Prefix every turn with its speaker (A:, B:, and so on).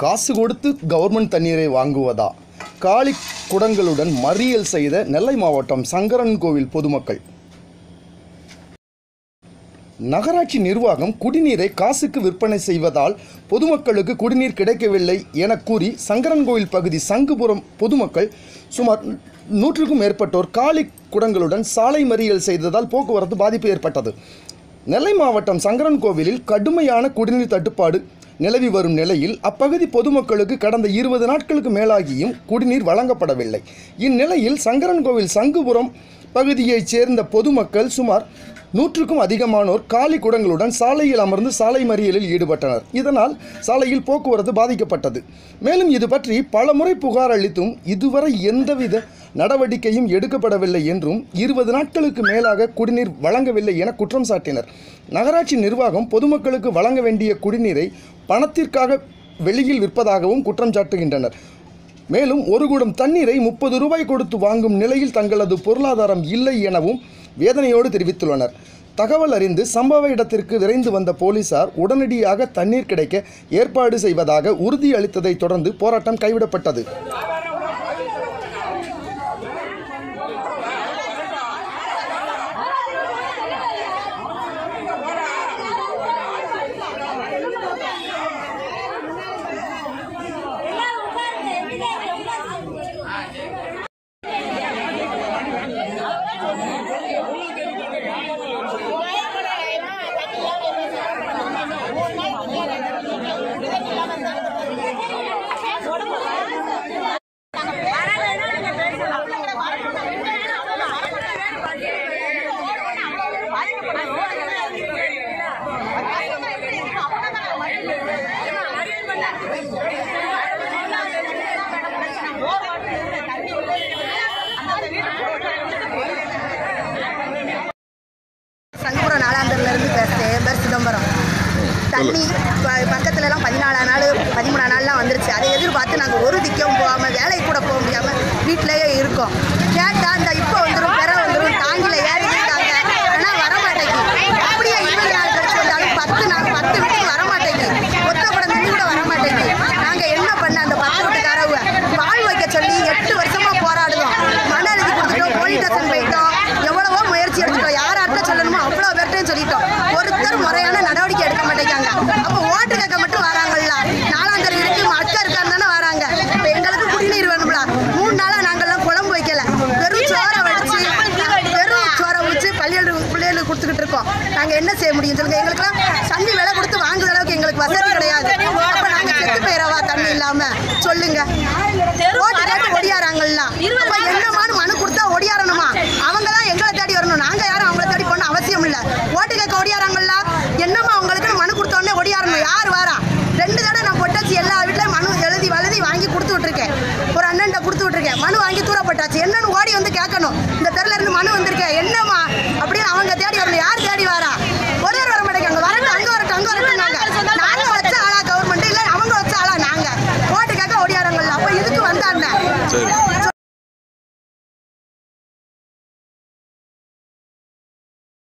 A: காசு கொடுத்து கவர்மெண்ட் தண்ணீரை வாங்குவதா காலி குடங்களுடன் மறியல் செய்த நெல்லை மாவட்டம் சங்கரன் கோவில் பொதுமக்கள் நகராட்சி நிர்வாகம் குடிநீரை காசுக்கு விற்பனை செய்வதால் பொதுமக்களுக்கு குடிநீர் கிடைக்கவில்லை என கூறி சங்கரன்கோவில் பகுதி சங்குபுரம் பொதுமக்கள் சுமார் நூற்றுக்கும் மேற்பட்டோர் காலி குடங்களுடன் சாலை மறியல் செய்ததால் போக்குவரத்து பாதிப்பு ஏற்பட்டது நெல்லை மாவட்டம் சங்கரன்கோவிலில் கடுமையான குடிநீர் தட்டுப்பாடு நிலவி வரும் நிலையில் அப்பகுதி பொதுமக்களுக்கு கடந்த இருபது நாட்களுக்கு மேலாகியும் குடிநீர் வழங்கப்படவில்லை இந்நிலையில் சங்கரன்கோவில் சங்குபுரம் பகுதியைச் சேர்ந்த பொதுமக்கள் சுமார் நூற்றுக்கும் அதிகமானோர் காலி குடங்களுடன் சாலையில் அமர்ந்து சாலை மறியலில் ஈடுபட்டனர் இதனால் சாலையில் போக்குவரத்து பாதிக்கப்பட்டது மேலும் இது பற்றி பலமுறை புகார் அளித்தும் இதுவரை எந்தவித நடவடிக்கையும் எடுக்கப்படவில்லை என்றும் இருபது நாட்களுக்கு மேலாக குடிநீர் வழங்கவில்லை என குற்றம் சாட்டினர் நகராட்சி நிர்வாகம் பொதுமக்களுக்கு வழங்க வேண்டிய குடிநீரை பணத்திற்காக வெளியில் விற்பதாகவும் குற்றம் சாட்டுகின்றனர் மேலும் ஒரு குடம் தண்ணீரை முப்பது ரூபாய் கொடுத்து வாங்கும் நிலையில் தங்களது பொருளாதாரம் இல்லை எனவும் வேதனையோடு தெரிவித்துள்ளனர் தகவல் அறிந்து சம்பவ இடத்திற்கு விரைந்து வந்த போலீசார் உடனடியாக தண்ணீர் கிடைக்க ஏற்பாடு செய்வதாக உறுதி அளித்ததைத் தொடர்ந்து போராட்டம் கைவிடப்பட்டது
B: சங்கபுரம் நாலாந்தூர்ல இருந்து பேசுகிறேன் என் பேர் சிதம்பரம் தண்ணி ப- பக்கத்துல எல்லாம் பதினாலாம் நாள் பதிமூணாம் நாள்லாம் வந்துருச்சு அதை எதிர்பார்த்து நாங்கள் ஒரு திக்கவும் போகாமல் வேலைக்கு கூட போக முடியாமல் வீட்டிலேயே இருக்கோம் கேட்டால் அந்த இப்போ வந்துடும் பெற வந்துடும் தாங்கில ஏறி இருக்காங்க ஆனால் வரமாட்டேங்குது அப்படியே இருபது நாள் கழிச்சு வந்தாலும் பத்து நாள் பத்து வீட்டுக்கு வரமாட்டேங்குது ஒத்த கூட நின்று கூட வரமாட்டேங்குது நாங்கள் என்ன பண்ண அந்த பத்து வீட்டுக்காரவங்க பால் வைக்க சொல்லி எட்டு வருஷமா போராடுவோம் மன எழுதி கொடுத்துட்டோம் போலீஸ் ஸ்டேஷன் போயிட்டோம் எவ்வளவோ முயற்சி எடுத்துட்டோம் யார் யார்கிட்ட சொல்லணுமோ அவ்வளோ பேர்ட்டையும் சொல்லிட்டோம் ஒருத்தர் முறையான நடவடிக்கை எடுக்க மாட்டேங்காங்க அப்போ ஓட்டு கேட்க மட்டும் வராங்கல்ல நாலாம் தரம் இருக்கு மக்கா இருக்கான்னு தானே வராங்க இப்போ எங்களுக்கு குடிநீர் வேணும்ல மூணு நாளாக நாங்கள்லாம் குழம்பு வைக்கல வெறும் சோறை வடிச்சு வெறும் சோறை வச்சு பள்ளிகள் பிள்ளைகளுக்கு கொடுத்துக்கிட்டு இருக்கோம் நாங்கள் என்ன செய்ய முடியும் சொல்லுங்க எங்களுக்குலாம் தண்ணி விலை கொடுத்து வாங்குற அளவுக்கு எங்களுக்கு வசதி கிடையாது அப்போ நாங்கள் செத்து போயிடவா தண்ணி இல்லாமல் சொல்லுங்க ஓட்டு கேட்டு ஒடியாராங்கல்ல அப்ப என்னமான்னு மனு கொடுத்தா ஒடியாரணுமா அவங்க தான் எங்களை தேடி வரணும் நாங்க யாரும் அவங்கள தேடி போன அவசியம் இல்ல ஓட்டு கேட்க ஒடியாராங்கல்ல என்னமா அவங்களுக்கு மனு கொடுத்த உடனே ஒடியாரணும் யார் வாரா